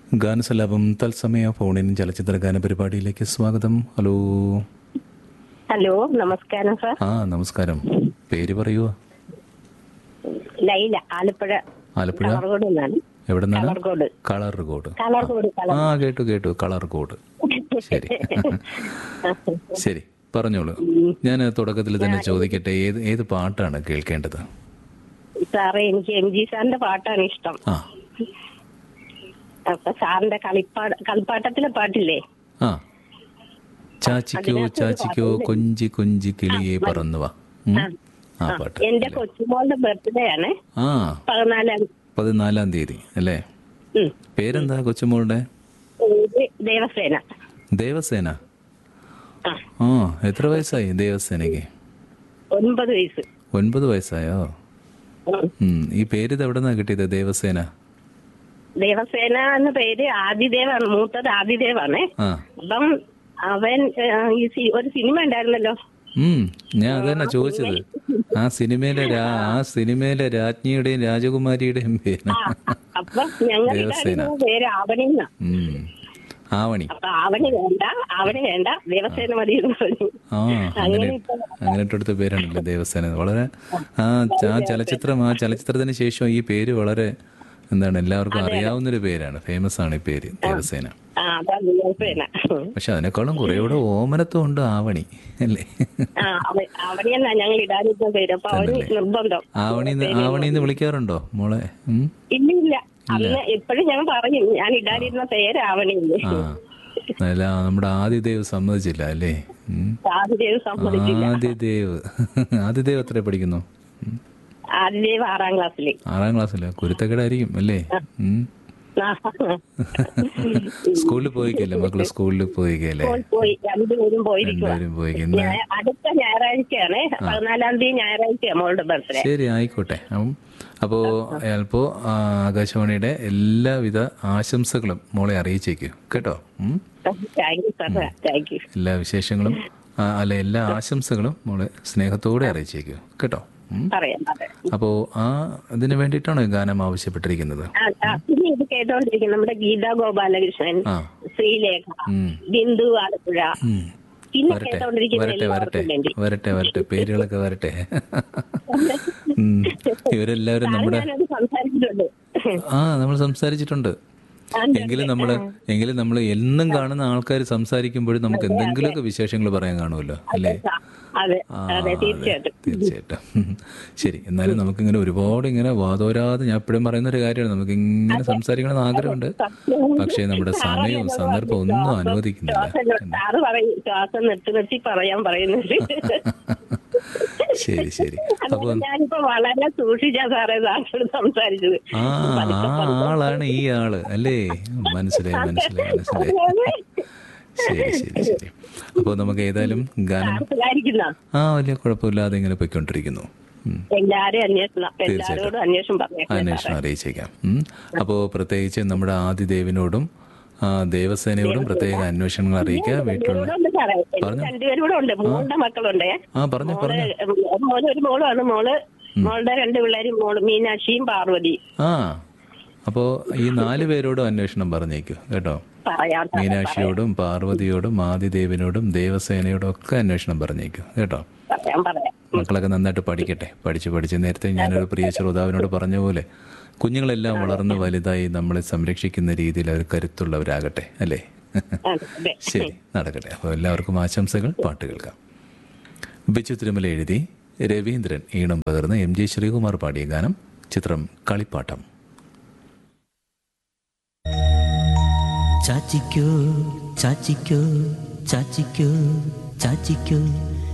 ഗാനസലാപം തത്സമയ ഫോണിൻ ചലച്ചിത്ര ഗാന പരിപാടിയിലേക്ക് സ്വാഗതം ഹലോ ഹലോ നമസ്കാരം സാർ ആ നമസ്കാരം പേര് പറയുക ലൈല ആലപ്പുഴ ആലപ്പുഴ കളർകോട് നിന്നാണ് എവിടെ നിന്നാണ് കളർകോട് കളർകോട് കളർകോട് ആ കേട്ടു കേട്ടു കളർകോട് ശരി ശരി പറഞ്ഞോളൂ ഞാൻ തുടക്കത്തിൽ തന്നെ ചോദിക്കട്ടെ ഏത് ഏത് പാട്ടാണ് കേൾക്കേണ്ടത് സാറേ എനിക്ക് എം ജി സാറിന്റെ പാട്ടാണ് ഇഷ്ടം ആ അപ്പൊ സാറിന്റെ കളിപ്പാട കളിപ്പാട്ടത്തിലെ പാട്ടില്ലേ ആ ചാച്ചിക്കോ ചാച്ചിക്കോ കൊഞ്ചി കൊഞ്ചി കിളിയെ പറന്നു വാ ഉം. ആ പാട്ട് എന്റെ കൊച്ചുമോളുടെ ബർത്ത്ഡേ ആണ് ആ പതിനാലാം പതിനാലാം തീയതി അല്ലേ ഉം. പേരെന്താ കൊച്ചുമോളുടെ ഇത് ദേവസേന ദേവസേന ആ ആ എത്ര വയസ്സായി ദേവസേനയ്ക്ക് ഒൻപത് വയസ്സ് ഒൻപത് വയസ്സായോ ഉം. ഉം. ഈ പേര് ഇത് എവിടെ നിന്നാ കിട്ടിയത് ദേവസേന ദേവസേന എന്ന പേര് ആദിദേവാണ് മൂത്തത് ആദിദേവാണ് ആ അപ്പം അവൻ ആ, ഈ സി- ഒരു സിനിമ ഉണ്ടായിരുന്നല്ലോ ഉം ഞാൻ അതന്നെ ചോദിച്ചത് ആ സിനിമയിലെ രാ- ആ സിനിമയിലെ രാജ്ഞിയുടെയും രാജകുമാരിയുടെയും പേര് ആ, അപ്പൊ ഞങ്ങൾ ദേവസേന. ഇതായിരുന്നു പേര് ആവണിന്ന ഉം. ആവണി അപ്പൊ ആവണി വേണ്ട ആവണി വേണ്ട ദേവസേന മതി എന്ന് പറഞ്ഞു ആ അങ്ങനെ അങ്ങനെ ഇട്ടെടുത്ത പേരാണല്ലേ ദേവസേന വളരെ ആ ച- ആ ചലച്ചിത്രം ആ ചലച്ചിത്രത്തിന് ശേഷം ഈ പേര് വളരെ എന്താണ് എല്ലാവർക്കും അറിയാവുന്നൊരു പേരാണ് ഫേമസ് ആണ് ഈ പേര് ദേവസേന ആ അതാ ദേവസേന പക്ഷെ അതിനേക്കാളും കുറെ കൂടെ ഓമനത്വം ഉണ്ട് ആവണി അല്ലേ ആ അവ- ആവണി എന്നാ ഞങ്ങൾ ഇടാനിരുന്ന പേര് അപ്പൊ അവര് നിർബന്ധം ആവണി ആവണിന്ന് വിളിക്കാറുണ്ടോ മോളെ ഉം? ഇല്ല ഇല്ല അന്ന് എപ്പോഴും ഞാൻ പറയും ഞാൻ ഇടാനിരുന്ന പേര് ആവണി ആ അല്ല നമ്മുടെ ആദിദേവ് സമ്മതിച്ചില്ല അല്ലേ ഉം. ആദിദേവ് സമ്മതിച്ചില്ല ആദിദേവ് ആദിദേവ് എത്ര പഠിക്കുന്നു ഉം. ആദിദേവ് ആറാം ക്ലാസ്സില് ആറാം ക്ലാസ്സില് കുരുത്തക്കേടായിരിക്കും അല്ലേ ഉം. ആ, സ്കൂളിൽ പോയിക്കല്ലേ മക്കള് സ്കൂളിൽ പോയിക്കല്ലേ പോയി പോയി രണ്ടുപേരും പോയിരിക്കുക രണ്ടുപേരും പോയിക്കുന്ന ഞായ- അടുത്ത ഞായറാഴ്ചയാണ് പതിനാലാം തീയതി ഞായറാഴ്ച മോളുടെ ബർത്ത്ഡേ ശരി ആയിക്കോട്ടെ അപ്പം അപ്പോൾ അയാൾപ്പോ ആകാശവാണിയുടെ എല്ലാവിധ ആശംസകളും മോളെ അറിയിച്ചേക്കൂ കേട്ടോ ഉം. Thank you sir thank you എല്ലാ വിശേഷങ്ങളും ആ, അല്ല എല്ലാ ആശംസകളും മോളെ സ്നേഹത്തോടെ അറിയിച്ചേക്കൂ കേട്ടോ ഉം. പറയാം പറയാം അപ്പോൾ ആ ഇതിന് വേണ്ടിയിട്ടാണോ ഈ ഗാനം ആവശ്യപ്പെട്ടിരിക്കുന്നത് ആ, ആ, പിന്നെ ഇത് കേട്ടോണ്ടിരിക്കും നമ്മുടെ ഗീതാ ഗോപാലകൃഷ്ണൻ ആ ശ്രീലേഖ ഉം. ബിന്ദു ആലപ്പുഴ ഉം. പിന്നെ വരട്ടെ കേട്ടോണ്ടിരിക്കുന്ന വരട്ടെ വരട്ടെ എല്ലാവർക്കും വേണ്ടി വരട്ടെ വരട്ടെ പേരുകളൊക്കെ വരട്ടെ ഉം. ഇവരെല്ലാവരും നമ്മുടെ ഞാനത് സംസാരിച്ചിട്ടുണ്ട് ആ നമ്മൾ സംസാരിച്ചിട്ടുണ്ട് എങ്കിലും നമ്മള് എങ്കിലും നമ്മൾ എന്നും കാണുന്ന ആൾക്കാർ സംസാരിക്കുമ്പോഴും നമുക്ക് എന്തെങ്കിലുമൊക്കെ വിശേഷങ്ങൾ പറയാൻ കാണുമല്ലോ അല്ലേ അതെ ആ, അതെ തീർച്ചയായിട്ടും തീർച്ചയായിട്ടും ശരി എന്നാലും നമുക്കിങ്ങനെ ഒരുപാട് ഇങ്ങനെ വാതോരാതെ ഞാൻ എപ്പോഴും പറയുന്ന ഒരു കാര്യമാണ് നമുക്ക് ഇങ്ങനെ സംസാരിക്കണമെന്ന് ആഗ്രഹമുണ്ട് പക്ഷേ നമ്മുടെ സമയവും സന്ദർഭവും ഒന്നും അനുവദിക്കുന്നില്ല ശ്വാസം സാറ് പറയും ശ്വാസം നിർത്തി നിർത്തി പറയാൻ പറയുന്നുണ്ട് ശരി ശരി അപ്പൊ അതുകൊണ്ട് ഞാനിപ്പോ വളരെ സൂക്ഷിച്ചാ സാറേ സാറിനോട് സംസാരിച്ചത് ആ ആ ആളാണ് ഈ ആള് അല്ലേ മനസ്സിലായി മനസ്സിലായി മനസ്സിലായി ശരി ശരി ശരി അപ്പോൾ നമുക്ക് ഏതായാലും ഗാനം സാരിക്കുന്ന ആ വലിയ കുഴപ്പമില്ലാതെ ഇങ്ങനെ പോയിക്കൊണ്ടിരിക്കുന്നു ഉം. എല്ലാരും അന്വേഷണം എല്ലാരോടും അന്വേഷണം പറയാം അന്വേഷണം അറിയിച്ചേക്കാം ഉം. അപ്പോൾ പ്രത്യേകിച്ച് നമ്മുടെ ആദിദേവിനോടും ആ, ദേവസേനയോടും പ്രത്യേക അന്വേഷണങ്ങൾ അറിയിക്കുക വീട്ടിലുള്ള ഉണ്ട് സാറേ എനിക്ക് രണ്ടുപേരും കൂടെ ഉണ്ട് മോളുടെ മക്കളുണ്ടേ ആ പറഞ്ഞു മോള് മോള് ഒരു മോളാണ് മോള് മോളുടെ രണ്ട് പിള്ളേരും മോള് മീനാക്ഷിയും പാർവതി ആ അപ്പോൾ ഈ നാല് പേരോടും അന്വേഷണം പറഞ്ഞേക്കൂ കേട്ടോ പറയാം സാർ. മീനാക്ഷിയോടും പാർവതിയോടും ആദിദേവിനോടും ദേവസേനയോടും ഒക്കെ അന്വേഷണം പറഞ്ഞേക്കൂ കേട്ടോ പറയാം പറയാം മക്കളൊക്കെ നന്നായിട്ട് പഠിക്കട്ടെ പഠിച്ച് പഠിച്ച് നേരത്തെ ഞാനൊരു പ്രിയ ശ്രോതാവിനോട് പറഞ്ഞ പോലെ കുഞ്ഞുങ്ങളെല്ലാം വളർന്ന് വലുതായി നമ്മളെ സംരക്ഷിക്കുന്ന രീതിയിൽ അവർ കരുത്തുള്ളവരാകട്ടെ അല്ലേ അതെ, അതെ ശരി നടക്കട്ടെ അപ്പോൾ എല്ലാവർക്കും ആശംസകൾ പാട്ട് കേൾക്കാം ബിച്ചു തിരുമല എഴുതി രവീന്ദ്രൻ ഈണം പകർന്ന് എം ജെ ശ്രീകുമാർ പാടിയ ഗാനം ചിത്രം കളിപ്പാട്ടം ചാച്ചിക്കോ ചാച്ചിക്കോ ചാച്ചിക്കോ ചാച്ചിക്കോ